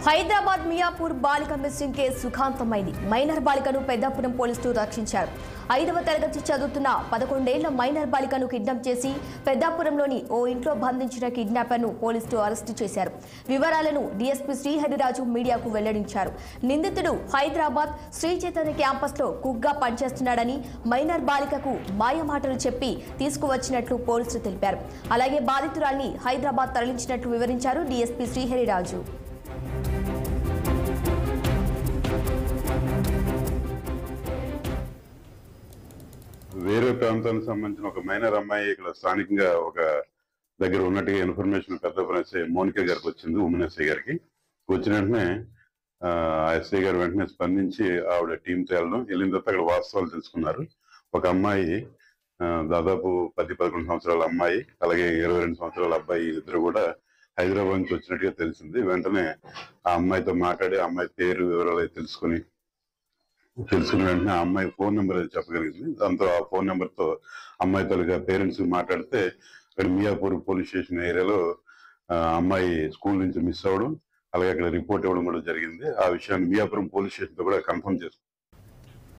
హైదరాబాద్ మియాపూర్ బాలిక missing case సుఖాంతమైంది minor బాలికను పెద్దాపురం పోలీసులు రక్షించారు ఐదవ తరగతి చదువుతున్న పదకొండేళ్ల మైనర్ బాలికను కిడ్నాప్ చేసి పెద్దాపురంలోని ఓ ఇంట్లో బంధించిన కిడ్నాపర్ను పోలీసులు అరెస్టు చేశారు వివరాలను డీఎస్పీ శ్రీహరిరాజు మీడియాకు వెల్లడించారు నిందితుడు హైదరాబాద్ శ్రీ చైతన్య క్యాంపస్లో కుక్గా పనిచేస్తున్నాడని మైనర్ బాలికకు మాయమాటలు చెప్పి తీసుకువచ్చినట్లు పోలీసులు తెలిపారు అలాగే బాధితురాల్ని హైదరాబాద్ తరలించినట్లు వివరించారు డీఎస్పీ శ్రీహరిరాజు వేరే ప్రాంతానికి సంబంధించిన ఒక మైనర్ అమ్మాయి ఇక్కడ స్థానికంగా ఒక దగ్గర ఉన్నట్టుగా ఇన్ఫర్మేషన్ పెద్ద ఎస్ఐ మోనిక గారికి వచ్చింది ఉమెన్ ఎస్ఐ గారికి వచ్చిన వెంటనే ఆ ఎస్ఐ గారు వెంటనే స్పందించి ఆవిడ టీంతో వెళ్ళడం వెళ్ళిన తర్వాత అక్కడ వాస్తవాలు తెలుసుకున్నారు ఒక అమ్మాయి ఆ, దాదాపు పది పదకొండు సంవత్సరాల అమ్మాయి అలాగే ఇరవై రెండు సంవత్సరాల అబ్బాయి ఇద్దరు కూడా హైదరాబాద్ నుంచి వచ్చినట్టుగా తెలిసింది వెంటనే ఆ అమ్మాయితో మాట్లాడి ఆ అమ్మాయి పేరు వివరాలు అవి తెలుసుకుని తెలుసుకున్న వెంటనే ఆ అమ్మాయి ఫోన్ నెంబర్ అది చెప్పగలిగింది దాంతో ఆ ఫోన్ నెంబర్ తో అమ్మాయి తల్లిగా పేరెంట్స్ మాట్లాడితే అక్కడ మియాపూర్ పోలీస్ స్టేషన్ ఏరియాలో ఆ అమ్మాయి స్కూల్ నుంచి మిస్ అవ్వడం అలాగే అక్కడ రిపోర్ట్ ఇవ్వడం కూడా జరిగింది ఆ విషయాన్ని మియాపురం పోలీస్ స్టేషన్ తో కూడా కన్ఫర్మ్ చేసుకున్నాం